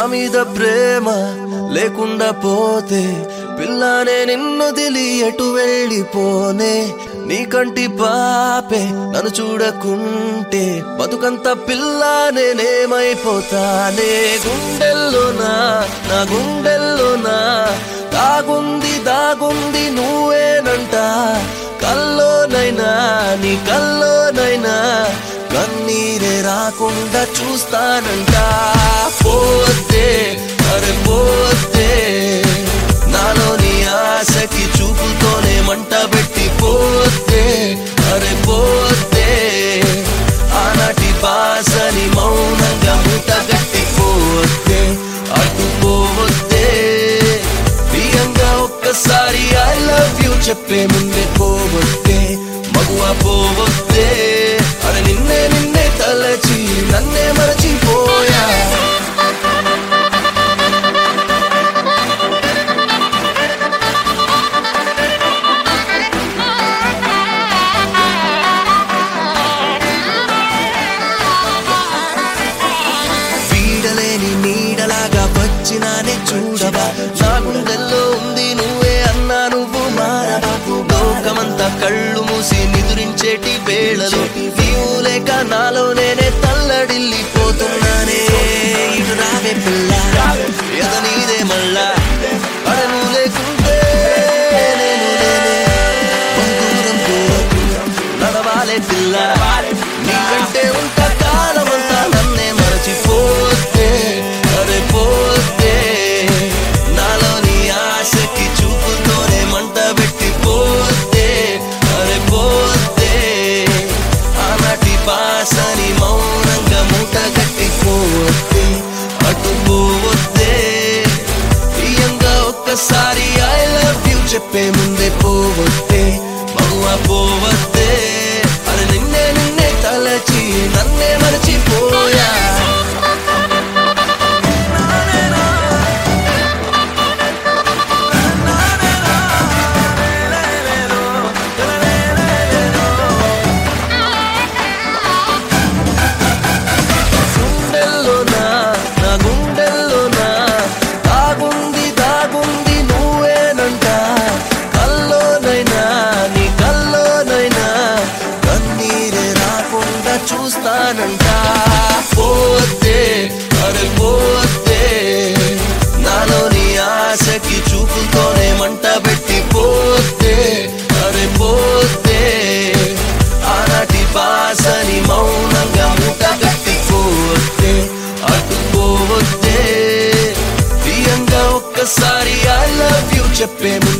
మీద ప్రేమ లేకుండా పోతే పిల్లనే నిన్ను దిలి ఎటు వెళ్ళిపోనే నీ కంటి పాపే నన్ను చూడకుంటే బతుకంత పిల్ల నేనేమైపోతానే గుండెల్లోనా నా గుండెల్లోనా దాగుంది దాగుంది నువ్వేనంట కల్లోనైనా నీ కల్లోనైనా కన్నీరే రాకుండా చూస్తానంట పోతే అరే పోతే నాలోని ఆశకి చూపుతోనే మంట పెట్టి పోతే అరే పోతే ఆనాటి బాసని మౌనంగా మూట గట్టి పోతే అటు పోవద్దే ప్రియంగా ఒక్కసారి ఐ లవ్ యూ చెప్పే ముందే పోవద్దే మగువ పోవద్దే అరే నిన్నే నిన్నే తలచి నన్నే మరచిపోయా వీడలేని నీడలాగా వచ్చినానే చూడవా నా గుండెల్లో ఉంది నువ్వే అన్నా నువ్వు మారవా లోకమంతా కళ్ళు మూసి నిదురించేటి వేళలు నీవు లేక నాలో నేనే తల్లడిల్లిపోతున్నానే ఇటు రావే పిల్ల ఎద నీదే మళ్ళా అరే నువ్వు లేకుంటే నేను లేనే బహుదూరం దూరం నడవాలే పిల్ల నీకంటే ఉంట కాలమంతా నన్నే మరచిపోతే అరే పోతే నాలోని ఆశకి చూపుతోనే మంట పెట్టి పోతే అరే పోతే ఆనాటి బాసని మౌనంగా మూట కట్టి పోతే అటు పోవద్దే ప్రియంగా ఒక్కసారి ఐ లవ్ యూ చెప్పే ముందే పోవద్దే మగువ పోవద్దే అది నిన్నే నిన్నే తలచి నన్నే మరచిపోయా గుండెల్లోనా నా గుండెల్లోనా దాగుంది దాగుంది నువ్వేనంట కల్లోనైనా నీ కల్లోనైనా కన్నీరే రాకుండా చూస్తానంట పోతే అరే పోతే నాలోని ఆశకి చూపుతోనే మంట పెట్టి పోతే అరే పోతే ఆనాటి బాసని మౌనంగా మూట కట్టి పోతే అటు పోవద్దే ప్రియంగా ఒక్కసారి ఐ లవ్ యూ చెప్పే ముందు